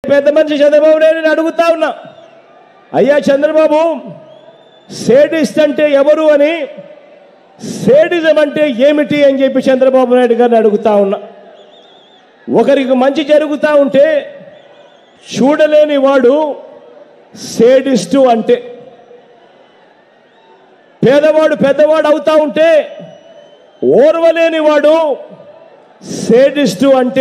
పెద్ద మనిషి చంద్రబాబు నాయుడు అడుగుతా ఉన్నా అయ్యా చంద్రబాబు సేడిస్ట్ అంటే ఎవరు అని సేడిజం అంటే ఏమిటి అని చెప్పి చంద్రబాబు నాయుడు గారిని అడుగుతా ఉన్నా ఒకరికి మంచి జరుగుతూ ఉంటే చూడలేని వాడు సేడిస్టు అంటే పేదవాడు పెద్దవాడు అవుతా ఉంటే ఓర్వలేని వాడు సేడిస్టు అంటే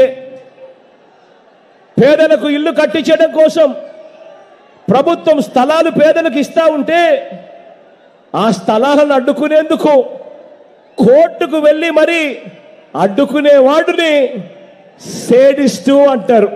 పేదలకు ఇల్లు కట్టించడం కోసం ప్రభుత్వం స్థలాలు పేదలకు ఇస్తా ఉంటే ఆ స్థలాలను అడ్డుకునేందుకు కోర్టుకు వెళ్ళి మరి అడ్డుకునే వాడిని సేడిస్టు అంటారు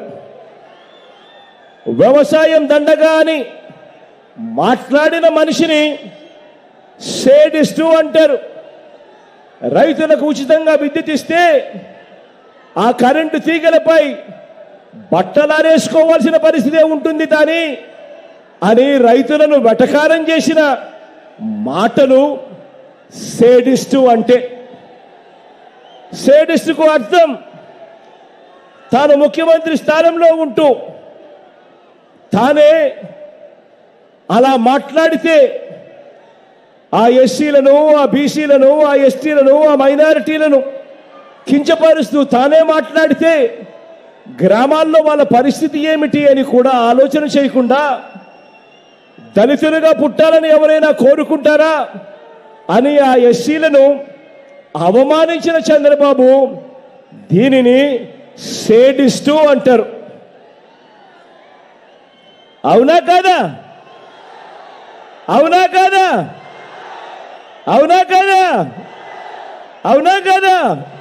వ్యవసాయం దండగా అని మాట్లాడిన మనిషిని సేడిస్టు అంటారు రైతులకు ఉచితంగా విద్యుత్ ఇస్తే ఆ కరెంటు తీగలపై బట్టలారేసుకోవాల్సిన పరిస్థితే ఉంటుంది కానీ అని రైతులను వెటకారం చేసిన మాటలు సేడిస్టు అంటే సేడిస్టుకు అర్థం తాను ముఖ్యమంత్రి స్థానంలో ఉంటూ తానే అలా మాట్లాడితే ఆ ఎస్సీలను ఆ బీసీలను ఆ ఎస్టీలను ఆ మైనారిటీలను కించపరుస్తూ తానే మాట్లాడితే గ్రామాల్లో వాళ్ళ పరిస్థితి ఏమిటి అని కూడా ఆలోచన చేయకుండా దళితులుగా పుట్టాలని ఎవరైనా కోరుకుంటారా అని ఆ ఎస్సీలను అవమానించిన చంద్రబాబు దీనిని సేడిస్టు అంటారు అవునా కాదా అవునా కాదా అవునా కాదా అవునా కాదా